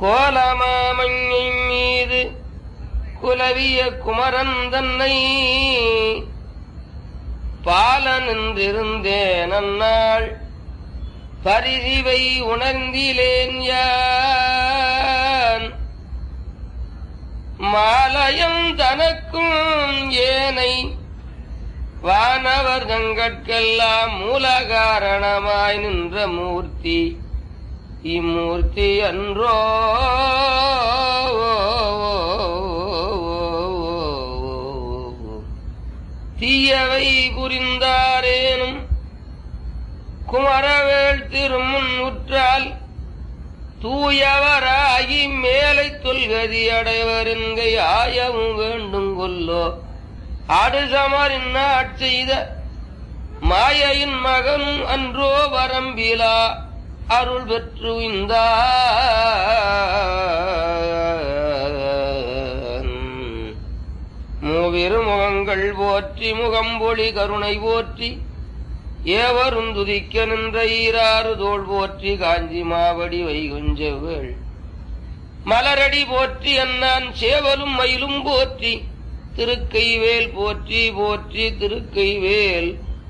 கோலமாமங்கை மீது குலவிய குமரன் தன்னை பாலனின்றிருந்தேன் அந்நாள் பரிசிவை உணர்ந்திலேன் யான் மாலயம் தனக்கும் ஏனை வானவர் கங்கட்கெல்லாம் மூல காரணமாய் நின்ற மூர்த்தி இம்மூர்த்தி அன்றோ தீயவை புரிந்தாரேனும் குமரவேள் திருமுன் உற்றால் தூயவராகி மேலை தொல்கதி அடைவர் என்கை ஆயவும் வேண்டும் கொல்லோ ஆடுசமரின் செய்த மாயையின் மகனும் அன்றோ வரம்பிலா அருள் பெற்று இந்த மூவிரு முகங்கள் போற்றி முகம்பொழி கருணை போற்றி ஏவரும் துதிக்க நின்ற ஈராறு தோள் போற்றி காஞ்சி மாவடி வைகுஞ்செவள் மலரடி போற்றி அண்ணான் சேவலும் மயிலும் போற்றி திருக்கைவேல் போற்றி போற்றி திருக்கைவேல்